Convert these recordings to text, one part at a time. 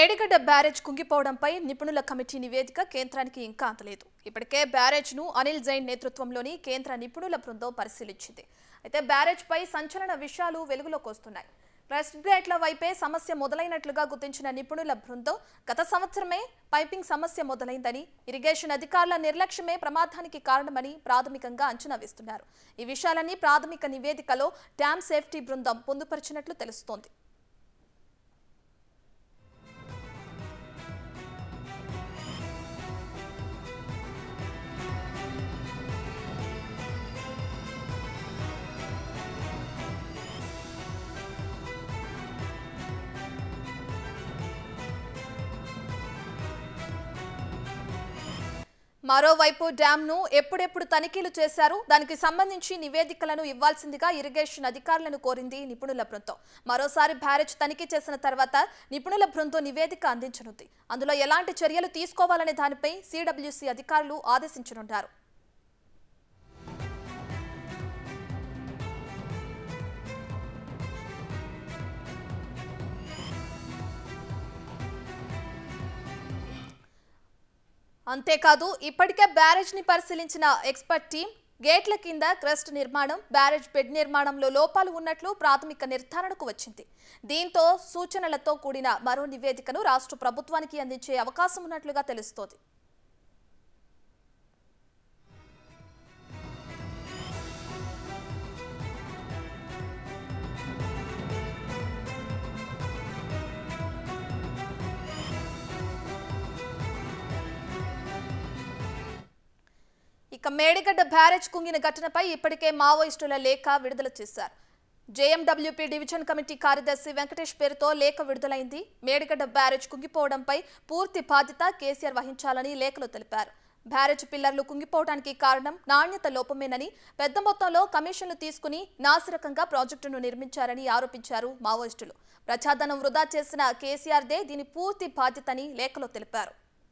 Medigadda barrage కుంగిపోవడంపై నిపుణుల committee నివేదిక కేంద్రానికి ఇంకా అందలేదు ఇప్పటికే బ్యారేజ్ ను అనిల్ జైన్ నేతృత్వంలోని కేంద్ర నిపుణుల బృందం పరిశీలించింది అయితే బ్యారేజ్ పై సంచలన విషయాలు వెలుగులోకి వస్తున్నాయి ప్రెస్ గేట్ల వైపే సమస్య మొదలైనట్లుగా గుర్తించిన నిపుణుల బృందం గత సంవత్సరమే పైపింగ్ సమస్య మొదలైందని ఇరిగేషన్ అధికారుల నిర్లక్ష్యమే ప్రమాదానికి కారణమని ప్రాథమికంగా అంచనా వేస్తున్నారు ఈ విషయాలన్నీ ప్రాథమిక నివేదికలో డ్యామ్ సేఫ్టీ బృందం పొందుపరిచినట్లు తెలుస్తోంది మరోవైపు డ్యాంను ఎప్పుడెప్పుడు తనిఖీలు చేశారు దానికి సంబంధించి నివేదికలను ఇవ్వాల్సిందిగా ఇరిగేషన్ అధికారులను కోరింది నిపుణుల బృందం మరోసారి బ్యారేజ్ తనిఖీ చేసిన తర్వాత నిపుణుల బృందం నివేదిక అందించనుంది అందులో ఎలాంటి చర్యలు తీసుకోవాలనే దానిపై సిడబ్ల్యూసీ అధికారులు ఆదేశించనున్నారు అంతేకాదు ఇప్పటికే బ్యారేజ్ ని పరిశీలించిన ఎక్స్పర్ట్ టీం గేట్ల కింద క్రస్ట్ నిర్మాణం బ్యారేజ్ బెడ్ నిర్మాణంలో లోపాలు ఉన్నట్లు ప్రాథమిక నిర్ధారణకు వచ్చింది దీంతో సూచనలతో కూడిన మరో నివేదికను రాష్ట్ర ప్రభుత్వానికి అందించే అవకాశం ఉన్నట్లుగా తెలుస్తోంది ఇక మేడిగడ్డ బ్యారేజ్ కుంగిన ఘటనపై ఇప్పటికే మావోయిస్టుల లేఖ విడుదల చేశారు జేఎండబ్ల్యూపీ డివిజన్ కమిటీ కార్యదర్శి వెంకటేష్ పేరుతో లేఖ విడుదలైంది మేడిగడ్డ బ్యారేజ్ కుంగిపోవడంపై పూర్తి బాధ్యత కేసీఆర్ వహించాలని లేఖలో తెలిపారు బ్యారేజ్ పిల్లర్లు కుంగిపోవడానికి కారణం నాణ్యత లోపమేనని పెద్ద మొత్తంలో కమిషన్లు తీసుకుని నాసిరకంగా ప్రాజెక్టును నిర్మించారని ఆరోపించారు మావోయిస్టులు ప్రజాధనం వృధా చేసిన కేసీఆర్దే దీని పూర్తి బాధ్యతని లేఖలో తెలిపారు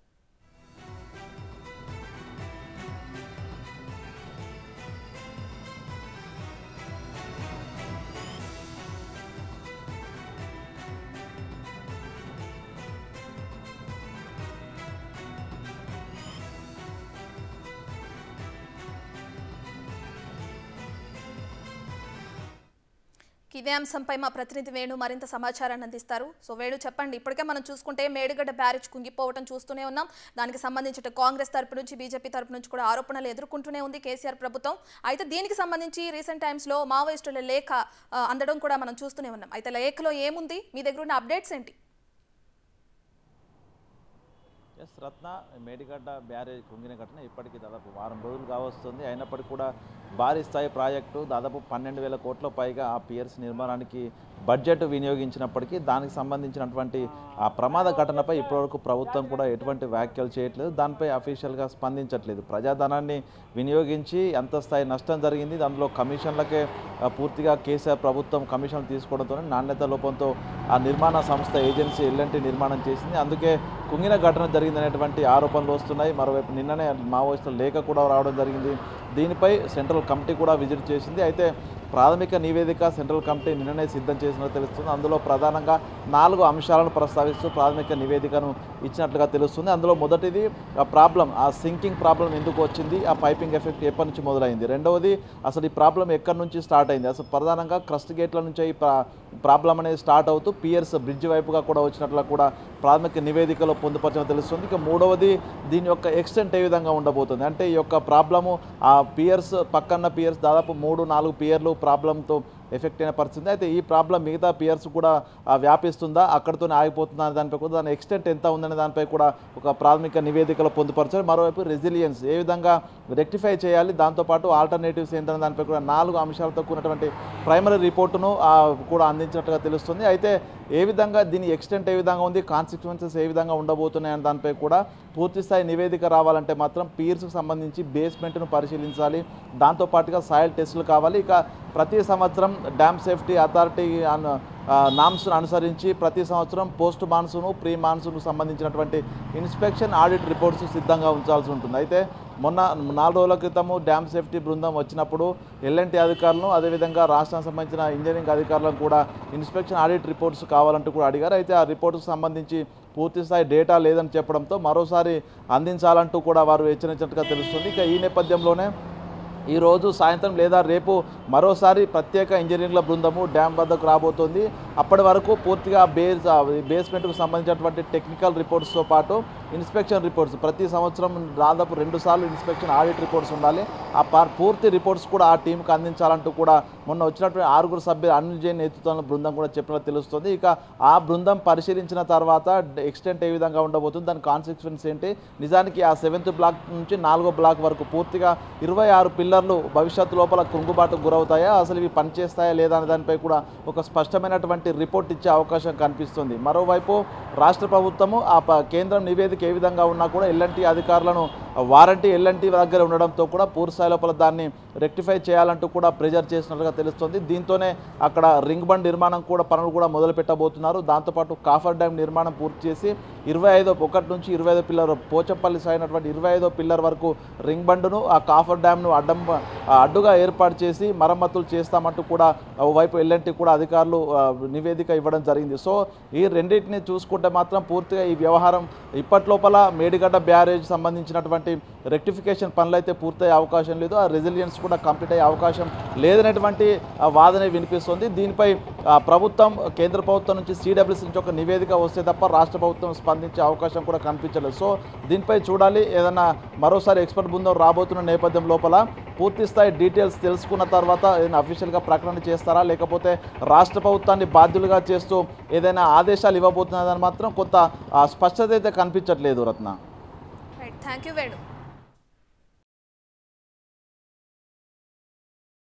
ఇదే అంశంపై మా ప్రతినిధి వేణు మరింత సమాచారాన్ని అందిస్తారు సో వేణు చెప్పండి ఇప్పటికే మనం చూసుకుంటే మేడిగడ్డ బ్యారేజ్ కుంగిపోవడం చూస్తూనే ఉన్నాం దానికి సంబంధించి కాంగ్రెస్ తరపు నుంచి బీజేపీ తరపు నుంచి కూడా ఆరోపణలు ఎదుర్కొంటూనే ఉంది కేసీఆర్ ప్రభుత్వం అయితే దీనికి సంబంధించి రీసెంట్ టైమ్స్లో మావోయిస్టుల లేఖ ఆ, అందడం కూడా మనం చూస్తూనే ఉన్నాం అయితే లేఖలో ఏముంది మీ దగ్గర ఉన్న అప్డేట్స్ ఏంటి ఎస్ రత్న మేడిగడ్డ బ్యారేజ్ కుంగిన ఘటన ఇప్పటికీ దాదాపు వారం రోజులు కావస్తుంది అయినప్పటికీ కూడా భారీ స్థాయి ప్రాజెక్టు దాదాపు పన్నెండు వేల కోట్ల పైగా ఆ పియర్స్ నిర్మాణానికి బడ్జెట్ వినియోగించినప్పటికీ దానికి సంబంధించినటువంటి ఆ ప్రమాద ఘటనపై ఇప్పటివరకు ప్రభుత్వం కూడా ఎటువంటి వ్యాఖ్యలు చేయట్లేదు దానిపై అఫీషియల్గా స్పందించట్లేదు ప్రజాధనాన్ని వినియోగించి ఎంత స్థాయి నష్టం జరిగింది అందులో కమిషన్లకే ఆ, పూర్తిగా కేసీఆర్ ప్రభుత్వం కమిషన్లు తీసుకోవడంతో నాణ్యత లోపంతో ఆ నిర్మాణ సంస్థ ఏజెన్సీ ఎల్ఎన్టీ నిర్మాణం చేసింది అందుకే కుంగిన ఘటన జరిగిందనేటువంటి ఆరోపణలు వస్తున్నాయి మరోవైపు నిన్ననే మావోయిస్టుల లేఖ కూడా రావడం జరిగింది దీనిపై సెంట్రల్ కమిటీ కూడా విజిట్ చేసింది అయితే ప్రాథమిక నివేదిక సెంట్రల్ కమిటీ నిన్ననే సిద్ధం చేసినట్టు తెలుస్తుంది అందులో ప్రధానంగా నాలుగు అంశాలను ప్రస్తావిస్తూ ప్రాథమిక నివేదికను ఇచ్చినట్లుగా తెలుస్తుంది అందులో మొదటిది ఆ ప్రాబ్లం ఆ సింకింగ్ ప్రాబ్లం ఎందుకు వచ్చింది ఆ పైపింగ్ ఎఫెక్ట్ ఎప్పటి నుంచి మొదలైంది రెండవది అసలు ఈ ప్రాబ్లం ఎక్కడి నుంచి స్టార్ట్ అయింది అసలు ప్రధానంగా క్రస్ట్ గేట్ల నుంచి ఈ ప్రా- ప్రాబ్లం అనేది స్టార్ట్ అవుతూ పియర్స్ బ్రిడ్జ్ వైపుగా కూడా వచ్చినట్లు కూడా ప్రాథమిక నివేదికలో పొందుపరచడం తెలుస్తుంది ఇక మూడవది దీని యొక్క ఎక్స్టెంట్ ఏ విధంగా ఉండబోతుంది అంటే ఈ యొక్క ప్రాబ్లము ఆ పియర్స్ పక్కన్న పియర్స్ దాదాపు మూడు నాలుగు పియర్లు ప్రాబ్లంతో ఎఫెక్ట్ అయిన పరిస్థితి అయితే ఈ ప్రాబ్లం మిగతా పియర్స్ కూడా ఆ, వ్యాపిస్తుందా అక్కడితోనే ఆగిపోతుందా అనే దానిపై కూడా దాని ఎక్స్టెంట్ ఎంత ఉందనే దానిపై కూడా ఒక ప్రాథమిక నివేదికలో పొందుపరచారు మరోవైపు రెసిలియన్స్ ఏ విధంగా రెక్టిఫై చేయాలి దాంతోపాటు ఆల్టర్నేటివ్స్ ఏంటనే దానిపై కూడా నాలుగు అంశాలతో కూడినటువంటి ప్రైమరీ రిపోర్టును ఆ, కూడా అందించినట్టుగా తెలుస్తుంది అయితే ఏ విధంగా దీని ఎక్స్టెంట్ ఏ విధంగా ఉంది కాన్సిక్వెన్సెస్ ఏ విధంగా ఉండబోతున్నాయనే దానిపై కూడా పూర్తి స్థాయి నివేదిక రావాలంటే మాత్రం పీర్స్కి సంబంధించి బేస్మెంట్ను పరిశీలించాలి దాంతోపాటుగా సాయిల్ టెస్టులు కావాలి ఇక ప్రతి సంవత్సరం డ్యామ్ సేఫ్టీ అథారిటీ అన్ నామ్స్ను అనుసరించి ప్రతి సంవత్సరం పోస్ట్ మాన్సూన్ ప్రీ మాన్సూన్కు సంబంధించినటువంటి ఇన్స్పెక్షన్ ఆడిట్ రిపోర్ట్స్ సిద్ధంగా ఉంచాల్సి ఉంటుంది అయితే మొన్న నాలుగు రోజుల క్రితము డ్యామ్ సేఫ్టీ బృందం వచ్చినప్పుడు ఎల్ఎన్టీ అధికారులను అదేవిధంగా రాష్ట్రానికి సంబంధించిన ఇంజనీరింగ్ అధికారులను కూడా ఇన్స్పెక్షన్ ఆడిట్ రిపోర్ట్స్ కావాలంటూ కూడా అడిగారు అయితే ఆ రిపోర్ట్కి సంబంధించి పూర్తి స్థాయి డేటా లేదని చెప్పడంతో మరోసారి అందించాలంటూ కూడా వారు హెచ్చరించినట్టుగా తెలుస్తుంది ఇక ఈ నేపథ్యంలోనే ఈ రోజు సాయంత్రం లేదా రేపు మరోసారి ప్రత్యేక ఇంజనీరింగ్ల బృందము డ్యామ్ వద్దకు రాబోతోంది అప్పటి వరకు పూర్తిగా బేస్ బేస్మెంట్కు సంబంధించినటువంటి టెక్నికల్ రిపోర్ట్స్తో పాటు ఇన్స్పెక్షన్ రిపోర్ట్స్ ప్రతి సంవత్సరం దాదాపు రెండు సార్లు ఇన్స్పెక్షన్ ఆడిట్ రిపోర్ట్స్ ఉండాలి ఆ పా- పూర్తి రిపోర్ట్స్ కూడా ఆ టీంకి అందించాలంటూ కూడా మొన్న వచ్చినటువంటి ఆరుగురు సభ్యులు అనిల్ జైన్ నేతృత్వంలో బృందం కూడా చెప్పినట్టు తెలుస్తుంది ఇక ఆ బృందం పరిశీలించిన తర్వాత ఎక్స్టెంట్ ఏ విధంగా ఉండబోతుంది దాని కాన్సిక్వెన్స్ ఏంటి నిజానికి ఆ సెవెంత్ బ్లాక్ నుంచి నాలుగో బ్లాక్ వరకు పూర్తిగా ఇరవై ఆరు పిల్లర్లు భవిష్యత్తు లోపల కుంగుబాటుకు గురవుతాయా అసలు ఇవి పనిచేస్తాయా లేదా అనే దానిపై కూడా ఒక స్పష్టమైనటువంటి రిపోర్ట్ ఇచ్చే అవకాశం కనిపిస్తుంది మరోవైపు రాష్ట్ర ప్రభుత్వము ఆ ప- కేంద్రం నివేదిక ఏ విధంగా ఉన్నా కూడా ఎల్ఎన్టీ అధికారులను వారంటీ ఎల్ఎన్టీ దగ్గర ఉండడంతో కూడా పూర్తి స్థాయి లోపల దాన్ని రెక్టిఫై చేయాలంటూ కూడా ప్రెజర్ చేసినట్లుగా తెలుస్తుంది దీంతోనే అక్కడ రింగ్ బండ్ నిర్మాణం కూడా పనులు కూడా మొదలు పెట్టబోతున్నారు దాంతోపాటు కాఫర్ డ్యామ్ నిర్మాణం పూర్తి చేసి ఇరవై ఐదో ఒకటి నుంచి ఇరవై ఐదో పిల్లర్ పోచంపల్లి సాగినటువంటి ఇరవై ఐదో పిల్లర్ వరకు రింగ్ బండును ఆ కాఫర్ డ్యామ్ను అడ్డం ఆ అడ్డుగా ఏర్పాటు చేసి మరమ్మతులు చేస్తామంటూ కూడా వైపు ఎల్ఎన్టీ కూడా అధికారులు ఆ, నివేదిక ఇవ్వడం జరిగింది సో ఈ రెండింటిని చూసుకుంటే మాత్రం పూర్తిగా ఈ వ్యవహారం ఇప్పట్లోపల మేడిగడ్డ బ్యారేజ్ సంబంధించినటువంటి రెక్టిఫికేషన్ పనులు అయితే పూర్తయ్యే అవకాశం లేదు ఆ రెసిలియన్స్ కూడా కంప్లీట్ అయ్యే అవకాశం లేదనేటువంటి ఆ, వాదన వినిపిస్తుంది దీనిపై ఆ, ప్రభుత్వం కేంద్ర ప్రభుత్వం నుంచి సిడబ్ల్యూసీ నుంచి ఒక నివేదిక వస్తే తప్ప రాష్ట్ర ప్రభుత్వం స్పందించే అవకాశం కూడా కనిపించలేదు సో దీనిపై చూడాలి ఏదైనా మరోసారి ఎక్స్పర్ట్ బృందం రాబోతున్న నేపథ్యం లోపల పూర్తి స్థాయి డీటెయిల్స్ తెలుసుకున్న తర్వాత ఏదైనా అఫీషియల్గా ప్రకటన చేస్తారా లేకపోతే రాష్ట్ర ప్రభుత్వాన్ని బాధ్యులుగా చేస్తూ ఏదైనా ఆదేశాలు ఇవ్వబోతున్నదని మాత్రం కొంత ఆ, స్పష్టత అయితే కనిపించట్లేదు Ratna right thank you Venu